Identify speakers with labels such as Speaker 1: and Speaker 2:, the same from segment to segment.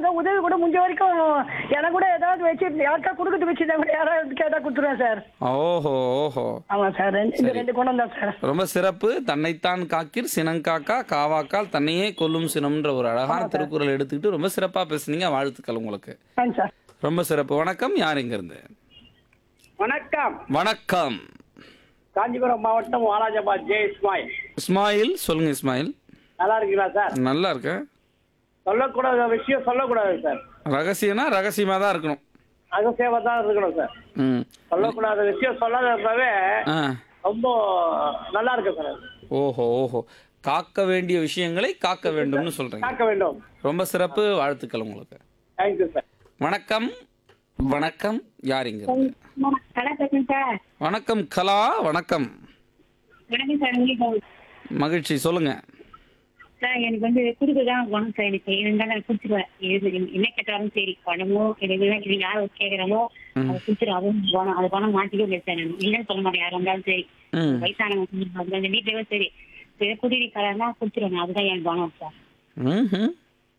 Speaker 1: ஏதாவது உதவி கூட முடிஞ்ச வரைக்கும் எனக்கு கூட ஏதாவது வச்சு யாருக்கா கொடுக்கறது வச்சுதான் கூட யாராவது கேட்டா கொடுத்துருவேன் சார்
Speaker 2: ஓஹோ ஓஹோ
Speaker 1: ஆமா சார் ரெண்டு இந்த ரெண்டு குணம் தான் சார்
Speaker 2: ரொம்ப சிறப்பு தன்னைத்தான் காக்கிற் சினங்காக்கா காவாக்கால் தன்னையே கொல்லும் சினம்ன்ற ஒரு அழகான திருக்குறள் எடுத்துக்கிட்டு ரொம்ப சிறப்பா பேசுனீங்க வாழ்த்துக்கள் உங்களுக்கு
Speaker 1: தேங்க்ஸ் சார்
Speaker 2: ரொம்ப சிறப்பு வணக்கம் யார் இங்க இருந்து
Speaker 3: வணக்கம்
Speaker 2: வணக்கம்
Speaker 3: காஞ்சிபுரம் மாவட்டம் வாலாஜாபாத் ஜே இஸ்மாயில்
Speaker 2: இஸ்மாயில் சொல்லுங்க இஸ்மாயில்
Speaker 3: நல்லா இருக்கீங்களா சார்
Speaker 2: நல்லா இருக்கேன்
Speaker 3: சொல்லக்கூடாத விஷயம் சொல்லக்கூடாது சார்
Speaker 2: ரகசியம்னா ரகசியமா தான் இருக்கணும்
Speaker 3: ரகசியமா தான் இருக்கணும் சார்
Speaker 2: ம்
Speaker 3: சொல்லக்கூடாத விஷயம் சொல்லாதப்பவே
Speaker 2: ஆ
Speaker 3: ரொம்ப நல்லா இருக்கு சார் அது.
Speaker 2: ஓஹோ ஓஹோ காக்க வேண்டிய விஷயங்களை காக்க வேண்டும்னு சொல்றீங்க
Speaker 3: காக்க வேண்டும்
Speaker 2: ரொம்ப சிறப்பு வாழ்த்துக்கள் உங்களுக்கு
Speaker 3: தேங்க்யூ சார்
Speaker 2: வணக்கம் வணக்கம் யார் இங்க இருந்து
Speaker 4: வணக்கம் சார்
Speaker 2: வணக்கம் கலா வணக்கம்
Speaker 4: வணக்கம் சார் உங்களுக்கு
Speaker 2: மகிழ்ச்சி சொல்லுங்க
Speaker 4: சார் எனக்கு வந்து குடுக்கதான் குணம் சார் எனக்கு இருந்தாலும் நான் குடிச்சிருவேன் இது என்ன கேட்டாலும் சரி பணமோ எனக்கு இது யார் கேட்கறாமோ அதை குடிச்சிடும் அதுவும் குணம் அது பணம் மாட்டிக்கவே இல்லை சார் நான் இல்லைன்னு சொல்ல மாட்டேன் யாரும் இருந்தாலும் சரி
Speaker 2: ம்
Speaker 4: வயசானவங்க அந்த வீட்டுலயும் சரி குடிநீ கலர்னா குடிச்சிருவேன் அதுதான் என் குணம் சார்
Speaker 2: ம்ஹும்.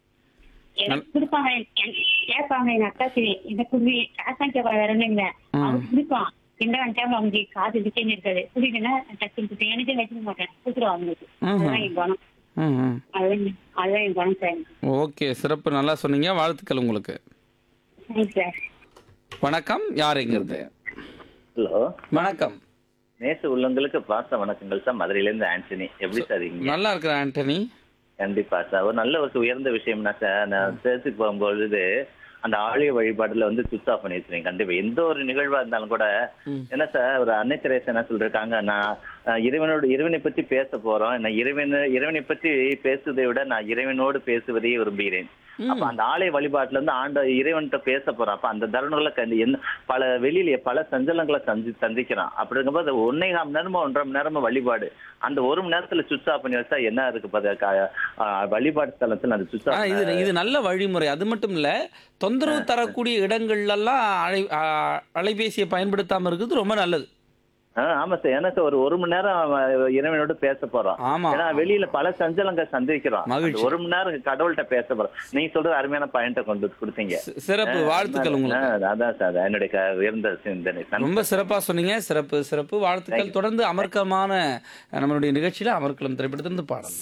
Speaker 4: எனக்கு கொடுப்பாங்க என் கேட்பாங்க எங்க அக்கா சரி இந்த குடி காசா கேட்பாங்க வேற ஒண்ணும் இல்ல அவன் குடிப்பான் இந்த டைம்ல அவங்க காசு விக்கன்னு இருக்காது குடிக்கனா டக்குன்னு குடி எனக்கு வச்சுக்க மாட்டேன் குடுத்துருவான் அவங்களுக்கு அதுதான் என் குணம்
Speaker 2: ம்ஹும்.
Speaker 4: அதுதான் அதுதான் என் குணம் சார்
Speaker 2: ஓகே சிறப்பு நல்லா சொன்னீங்க வாழ்த்துக்கள் உங்களுக்கு
Speaker 4: தேங்க்ஸ் சார்
Speaker 2: வணக்கம் யார் இங்க இருந்து
Speaker 5: ஹலோ
Speaker 2: வணக்கம்
Speaker 5: நேச உள்ளங்களுக்கு பாச வணக்கங்கள் சார் மதுரையில இருந்து ஆண்டனி எப்படி சார் இருக்கீங்க
Speaker 2: நல்லா இருக்கிற ஆண்டனி
Speaker 5: கண்டிப்பா சார் ஒரு நல்ல ஒரு உயர்ந்த விஷயம்னா சார் நான் சேர்த்துக்கு போகும்பொழுது அந்த ஆலய வழிபாடுல வந்து சுவிச் ஆஃப் பண்ணி வச்சிருக்கேன் கண்டிப்பா எந்த ஒரு நிகழ்வா இருந்தாலும் கூட என்ன சார் ஒரு அன்னை தெரேசா என்ன சொல்லிருக்காங்க நான் அஹ், இறைவனோடு இறைவனை பற்றி பேச போறோம் நான் இறைவன் இறைவனை பற்றி பேசுவதை விட நான் இறைவனோடு பேசுவதையே விரும்புகிறேன் அப்ப அந்த ஆலய வழிபாட்டுல இருந்து ஆண்ட இறைவன்கிட்ட பேச போறோம் அப்ப அந்த தருணங்களை கண்டு என்ன பல வெளியில பல சஞ்சலங்களை சந்தி சந்திக்கிறான் அப்படிங்கும்போது அது ஒன்னே கால் நேரமா ஒன்றரை மணி நேரமா வழிபாடு அந்த ஒரு மணி நேரத்துல சுவிச் ஆஃப் பண்ணி வச்சா என்ன இருக்கு பாரு க- ஆஹ் வழிபாடு ஸ்தலத்துல அந்த சுவிச்
Speaker 2: ஆ,
Speaker 5: ஆஃப்
Speaker 2: இது இது நல்ல வழிமுறை அது மட்டும் இல்ல தொந்தரவு தரக்கூடிய இடங்கள்லாம் அழை ஆ, அலைபேசியை பயன்படுத்தாம இருக்கிறது ரொம்ப நல்லது
Speaker 5: ஆஹ் ஆமா சார் ஏன்னா சார் ஒரு ஒரு மணி நேரம் அவன் இறைவனோட பேச போறோம்
Speaker 2: ஆமா
Speaker 5: ஏன்னா வெளியில பல சஞ்சலங்கள் சந்திக்கிறோம்
Speaker 2: மகிழ்ச்சி.
Speaker 5: அந்த ஒரு மணி நேரம் கடவுள்கிட்ட பேச போறோம் நீங்க சொல்றது அருமையான பாயிண்ட கொண்டு வந்து கொடுத்தீங்க
Speaker 2: சி- சிறப்பு வாழ்த்துக்கள் உங்களுக்கு
Speaker 5: ஆஹ் அதான் சார் என்னுடைய க- உயர்ந்த சிந்தனை
Speaker 2: ரொம்ப சிறப்பா சொன்னீங்க சிறப்பு சிறப்பு வாழ்த்துக்கள் தொடர்ந்து அமர்க்கமான நம்மளுடைய நிகழ்ச்சியில அமர்க்கலம் திரைப்படத்திலிருந்து பாடல்